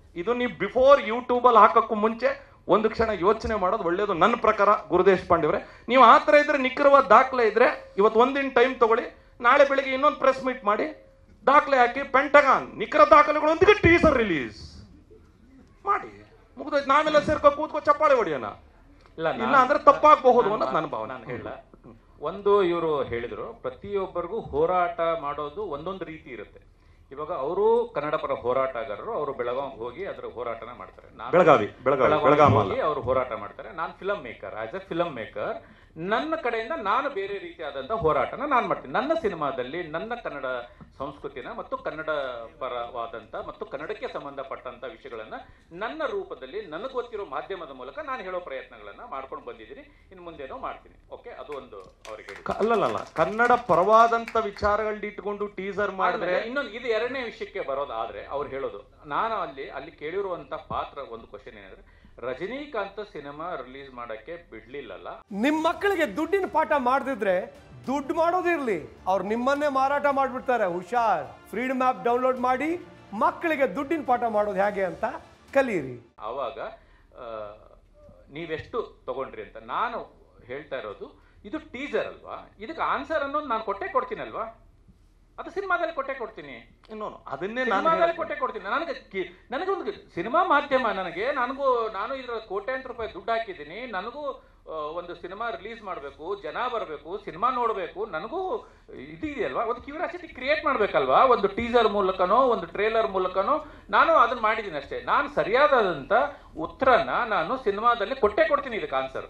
ಇದು ನೀವು ಬಿಫೋರ್ ಯೂಟ್ಯೂಬಲ್ಲಿ ಹಾಕಕ್ಕೂ ಮುಂಚೆ ಒಂದು ಕ್ಷಣ ಯೋಚನೆ ಮಾಡೋದು ಒಳ್ಳೇದು ನನ್ನ ಪ್ರಕಾರ ಗುರುದೇಶ್ ಪಾಂಡೆಯವರೇ ನೀವು ಆ ಥರ ಇದ್ರೆ ನಿಖರವಾದ ದಾಖಲೆ ಇದ್ರೆ ಇವತ್ತು ಒಂದಿನ ಟೈಮ್ ತಗೊಳ್ಳಿ ನಾಳೆ ಬೆಳಿಗ್ಗೆ ಇನ್ನೊಂದು ಪ್ರೆಸ್ ಮೀಟ್ ಮಾಡಿ ದಾಖಲೆ ಹಾಕಿ ಪೆಂಟಗಾನ್ ನಿಖರ ದಾಖಲೆಗಳೊಂದಿಗೆ ಟೀಸರ್ ರಿಲೀಸ್ ಮಾಡಿ ಮುಗಿದೋಯ್ತು ನಾವೆಲ್ಲ ಸೇರ್ಕೊ ಕೂತ್ಕೊ ಚಪ್ಪಾಳೆ ಹೊಡಿಯೋಣ ಇಲ್ಲ ಇಲ್ಲ ಅಂದ್ರೆ ತಪ್ಪಾಗಬಹುದು ಅನ್ನೋದು ನನ್ನ ಭಾವನೆ ನಾನು ಹೇಳ ಒಂದು ಇವರು ಹೇಳಿದ್ರು ಪ್ರತಿಯೊಬ್ಬರಿಗೂ ಹೋರಾಟ ಮಾಡೋದು ಒಂದೊಂದು ರೀತಿ ಇರುತ್ತೆ ಇವಾಗ ಅವರು ಕನ್ನಡ ಪರ ಹೋರಾಟಗಾರರು ಅವರು ಬೆಳಗಾವಿ ಹೋಗಿ ಅದರ ಹೋರಾಟನ ಮಾಡ್ತಾರೆ ನಾನು ಬೆಳಗಾವಿ ಬೆಳಗಾವಿ ಬೆಳಗಾವಿ ಅಲ್ಲ ಹೋಗಿ ಅವರು ಹೋರಾಟ ಮಾಡ್ತಾರೆ ನಾನು film maker as a film maker ನನ್ನ ಕಡೆಯಿಂದ ನಾನು ಬೇರೆ ರೀತಿಯಾದಂತಹ ಹೋರಾಟನ ನಾನು ಮಾಡ್ತೀನಿ ನನ್ನ ಸಿನಿಮಾದಲ್ಲಿ ನನ್ನ ಕನ್ನಡ ಸಂಸ್ಕೃತಿನ ಮತ್ತು ಕನ್ನಡ ಪರವಾದಂತ ಮತ್ತು ಕನ್ನಡಕ್ಕೆ ಸಂಬಂಧಪಟ್ಟಂತ ವಿಷಯಗಳನ್ನ ನನ್ನ ರೂಪದಲ್ಲಿ ನನಗೆ ಗೊತ್ತಿರೋ ಮಾಧ್ಯಮದ ಮೂಲಕ ನಾನು ಹೇಳೋ ಪ್ರಯತ್ನಗಳನ್ನ ಮಾಡ್ಕೊಂಡು ಬಂದಿದ್ದೀನಿ ಇನ್ನು ಮುಂದೇನೋ ಮಾಡ್ತೀನಿ ಓಕೆ ಅದು ಒಂದು ಅವರಿಗೆ ಹೇಳಿದ್ದು. ಕ- ಅಲ್ಲಲ್ಲ ಕನ್ನಡ ಪರವಾದಂತ ವಿಚಾರಗಳನ್ನ ಇಟ್ಕೊಂಡು ಟೀಸರ್ ಮಾಡಿದ್ರೆ ಆದ್ಮೇಲೆ ಇನ್ನೊಂದು ಇದು ಎರಡನೇ ವಿಷಯಕ್ಕೆ ಬರೋದಾದ್ರೆ ಅವ್ರು ಹೇಳೋದು ನಾನು ಅಲ್ಲಿ ಅಲ್ಲಿ ಕೇಳಿರುವಂತ ಪಾತ್ರ ಒಂದು ಕ್ವಶನ್ ಏನಂದ್ರೆ ರಜನಿಕಾಂತ್ ಸಿನಿಮಾ ರಿಲೀಸ್ ಮಾಡಕ್ಕೆ ಬಿಡ್ಲಿಲ್ಲಲ್ಲ ನಿಮ್ಮ ಮಕ್ಕಳಿಗೆ ದುಡ್ಡಿನ ಪಾಠ ಮಾಡದಿದ್ರೆ ದುಡ್ಡು ಮಾಡೋದಿರ್ಲಿ ಅವ್ರು ನಿಮ್ಮನ್ನೇ ಮಾರಾಟ ಮಾಡಿಬಿಡ್ತಾರೆ ಹುಷಾರ್ ಫ್ರೀಡಮ್ ಆ್ಯಪ್ ಡೌನ್ಲೋಡ್ ಮಾಡಿ ಮಕ್ಕಳಿಗೆ ದುಡ್ಡಿನ ಪಾಠ ಮಾಡೋದು ಹೇಗೆ ಅಂತ ಕಲೀರಿ ಆವಾಗ ಆ, ನೀವೆಷ್ಟು ತಗೊಂಡ್ರಿ ಅಂತ ನಾನು ಹೇಳ್ತಾ ಇರೋದು ಇದು ಟೀಸರ್ ಅಲ್ವಾ ಇದಕ್ಕೆ ಆನ್ಸರ್ ಅನ್ನೋದು ನಾನು ಕೊಟ್ಟೆ ಕೊಡ್ತೀನಲ್ವಾ ಅದು ಸಿನಿಮಾದಲ್ಲಿ ಕೊಟ್ಟೆ ಕೊಡ್ತೀನಿ ಇನ್ನೂ ಅದನ್ನೇ ನಾನು ಸಿನಿಮಾದಲ್ಲಿ ಕೊಟ್ಟೆ ಕೊಡ್ತೀನಿ ನನಗೆ ಕಿ- ನನಗೊಂದು ಸಿನಿಮಾ ಮಾಧ್ಯಮ ನನಗೆ ನನಗೂ ನಾನು ಇದರ ಕೋಟ್ಯಾಂತರ ರೂಪಾಯಿ ದುಡ್ಡು ಹಾಕಿದ್ದೀನಿ ನನಗೂ ಆ, ಒಂದು ಸಿನಿಮಾ ರಿಲೀಸ್ ಮಾಡಬೇಕು ಜನ ಬರಬೇಕು ಸಿನಿಮಾ ನೋಡಬೇಕು ನನಗೂ ಇದು ಇದೆಯಲ್ವಾ ಒಂದು ಕ್ಯೂರಿಯಾಸಿಟಿ ಕ್ರಿಯೇಟ್ ಮಾಡಬೇಕಲ್ವಾ ಒಂದು ಟೀಸರ್ ಮೂಲಕನೋ ಒಂದು ಟ್ರೇಲರ್ ಮೂಲಕನೋ ನಾನು ಅದನ್ನ ಮಾಡಿದ್ದೀನಿ ಅಷ್ಟೇ ನಾನು ಸರಿಯಾದಂಥ ಉತ್ತರನ ನಾನು ಸಿನಿಮಾದಲ್ಲಿ ಕೊಟ್ಟೆ ಕೊಡ್ತೀನಿ ಇದಕ್ಕೆ ಆನ್ಸರ್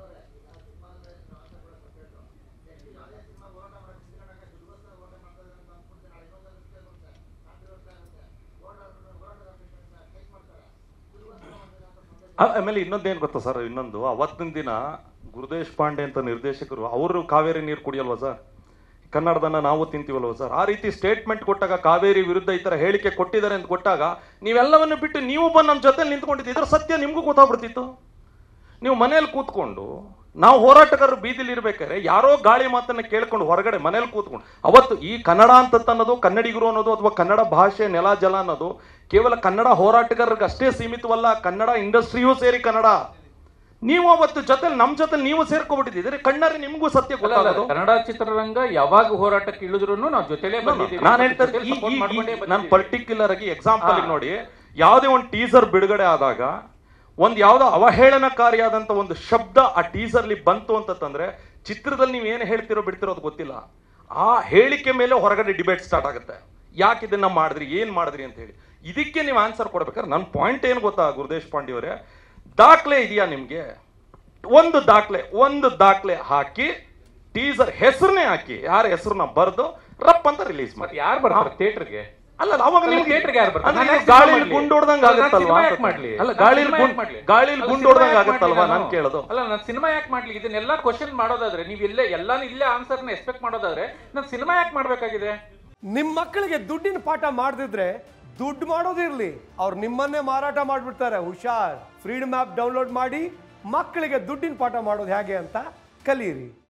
ಆ- ಆಮೇಲೆ ಇನ್ನೊಂದೇನು ಗೊತ್ತಾ ಸರ್ ಇನ್ನೊಂದು ಅವತ್ತಿನ ದಿನ ಗುರುದೇಶ್ ಪಾಂಡೆ ಅಂತ ನಿರ್ದೇಶಕರು ಅವರು ಕಾವೇರಿ ನೀರು ಕುಡಿಯಲ್ವಾ ಸರ್ ಕನ್ನಡದನ್ನ ನಾವು ತಿಂತೀವಲ್ವ ಸರ್ ಆ ರೀತಿ ಸ್ಟೇಟ್ಮೆಂಟ್ ಕೊಟ್ಟಾಗ ಕಾವೇರಿ ವಿರುದ್ಧ ಈ ತರ ಹೇಳಿಕೆ ಕೊಟ್ಟಿದ್ದಾರೆ ಅಂತ ಕೊಟ್ಟಾಗ ನೀವೆಲ್ಲವನ್ನು ಬಿಟ್ಟು ನೀವು ಬಂದು ನಮ್ಮ ಜೊತೆ ನಿಂತ್ಕೊಂಡಿದ್ದು ಇದ್ರ ಸತ್ಯ ನಿಮಗೂ ಗೊತ್ತಾಗ್ಬಿಡ್ತಿತ್ತು ನೀವು ಮನೇಲಿ ಕೂತ್ಕೊಂಡು ನಾವು ಹೋರಾಟಗಾರರು ಬೀದಿಲಿ ಇರ್ಬೇಕಾದ್ರೆ ಯಾರೋ ಗಾಳಿ ಮಾತನ್ನ ಕೇಳ್ಕೊಂಡು ಹೊರಗಡೆ ಮನೇಲಿ ಕೂತ್ಕೊಂಡು ಅವತ್ತು ಈ ಕನ್ನಡ ಅಂತ ಅನ್ನೋದು ಕನ್ನಡಿಗರು ಅನ್ನೋದು ಅಥವಾ ಕನ್ನಡ ಭಾಷೆ ನೆಲ ಜಲ ಅನ್ನೋದು ಕೇವಲ ಕನ್ನಡ ಹೋರಾಟಗಾರರಿಗೆ ಅಷ್ಟೇ ಸೀಮಿತವಲ್ಲ ಕನ್ನಡ ಇಂಡಸ್ಟ್ರಿಯೂ ಸೇರಿ ಕನ್ನಡ ನೀವು ಅವತ್ತು ಜೊತೆ ನಮ್ಮ ಜೊತೆ ನೀವು ಸೇರ್ಕೊಬಿಟ್ಟಿದ್ದೀರಿ ಕಣ್ಣಾರೆ ನಿಮಗೂ ಸತ್ಯ ಅಲ್ಲ, ಅಲ್ಲ, ಗೊತ್ತಾಗೋದು ಕನ್ನಡ ಚಿತ್ರರಂಗ ಯಾವಾಗ ಹೋರಾಟಕ್ಕೆ ಇಳಿದ್ರು ನಾವು ಜೊತೆಲೇ ಬಂದಿದ್ದೀವಿ ನಾನು ಹೇಳ್ತಾ ಜೊತೆಲೇ ಇದ್ದೀನಿ, support ಈ- ಈ- ಮಾಡ್ಕೊಂಡೇ ಈ- ನಾನು ಬಂದಿದ್ದೀವಿ. ಪರ್ಟಿಕ್ಯುಲರ್ ಆಗಿ ಎಕ್ಸಾಂಪಲ್ ನೋಡಿ ಯಾವುದೇ ಒಂದು ಟೀಸರ್ ಬಿಡುಗಡೆ ಆದಾಗ ಒಂದು ಯಾವುದೋ ಅವಹೇಳನಕಾರಿಯಾದಂತ ಒಂದು ಶಬ್ದ ಆ ಟೀಸರ್ಲಿ ಬಂತು ಅಂತಂದ್ರೆ ಚಿತ್ರದಲ್ಲಿ ನೀವು ಏನು ಹೇಳ್ತಿರೋ ಬಿಡ್ತಿರೋ ಅದು ಗೊತ್ತಿಲ್ಲ ಆ ಹೇಳಿಕೆ ಮೇಲೆ ಹೊರಗಡೆ ಡಿಬೇಟ್ ಸ್ಟಾರ್ಟ್ ಆಗುತ್ತೆ ಯಾಕೆ ಇದನ್ನ ಮಾಡಿದ್ರಿ ಏನ್ ಮಾಡಿದ್ರಿ ಅಂತ ಹೇಳಿ ಇದಕ್ಕೆ ನೀವು ಆನ್ಸರ್ ಕೊಡ್ಬೇಕಾದ್ರೆ ನನ್ನ ಪಾಯಿಂಟ್ ಏನು ಗೊತ್ತಾ ಗುರುದೇಶ್ ಪಾಂಡೆ ಅವರೇ ದಾಖಲೆ ಇದೆಯಾ ನಿಮ್ಗೆ ಒಂದು ದಾಖಲೆ ಒಂದು ದಾಖಲೆ ಹಾಕಿ ಟೀಸರ್ ಹೆಸರನ್ನೇ ಹಾಕಿ ಯಾರ ಹೆಸರನ್ನ ಬರೆದು ರಪ್ ಅಂತ ರಿಲೀಸ್ ಮಾಡಿ ಮತ್ತೆ ಯಾರು ಬರ್ತಾರೆ ಥಿಯೇಟರ್ಗೆ ಅಲ್ಲ ಅವಾಗ ಅಲ್ಲ, ನಿಮ್ಗೆ theatre ಗೆ ಯಾರು ಬರ್ತಾರೆ? ಅಂದ್ರೆ ನಾನು ನೀವು ಯಾಕೆ ಗಾಳಿಲಿ ಮಾಡ್ಲಿ? ಗುಂಡು ಹೊಡ್ದಂಗ್ ಅಲ್ಲ, ನಾನು ಆಗತ್ತಲ್ವಾ ಸಿನಿಮಾ ಅಂತ. ಯಾಕೆ ಮಾಡ್ಲಿ? ಅಲ್ಲ ನಾನು ಗಾಳಿಲಿ ಸಿನಿಮಾ ಗುಂಡ್ ಯಾಕೆ ಮಾಡ್ಲಿ? ಗಾಳಿಲಿ ಅಲ್ಲ, ಗುಂಡು ಸಿನಿಮಾ ಹೊಡ್ದಂಗ್ ಯಾಕೆ ಆಗತ್ತಲ್ವಾ ಮಾಡ್ಲಿ ನಾನು ನಾನು? ಕೇಳೋದು ಅಲ್ಲ ನಾನು ಸಿನಿಮಾ ಯಾಕೆ ಮಾಡ್ಲಿ ಇದನ್ನೆಲ್ಲ ಕ್ವಶನ್ ಮಾಡೋದಾದ್ರೆ ನೀವು ಇಲ್ಲೇ ಎಲ್ಲಾನು ಇಲ್ಲೇ ಆನ್ಸರ್ನ ಎಕ್ಸ್ಪೆಕ್ಟ್ ಮಾಡೋದಾದ್ರೆ ನಾನು ಸಿನಿಮಾ ಯಾಕೆ ಮಾಡ್ಬೇಕಾಗಿದೆ ನಿಮ್ಮ ಮಕ್ಕಳಿಗೆ ದುಡ್ಡಿನ ಪಾಠ ಮಾಡದಿದ್ರೆ ದುಡ್ಡು ಮಾಡೋದಿರ್ಲಿ ಅವ್ರು ನಿಮ್ಮನ್ನೇ ಮಾರಾಟ ಮಾಡಿಬಿಡ್ತಾರೆ ಹುಷಾರ್ ಫ್ರೀಡಮ್ ಆ್ಯಪ್ ಡೌನ್ಲೋಡ್ ಮಾಡಿ ಮಕ್ಕಳಿಗೆ ದುಡ್ಡಿನ ಪಾಠ ಮಾಡೋದು ಹೇಗೆ ಅಂತ ಕಲೀರಿ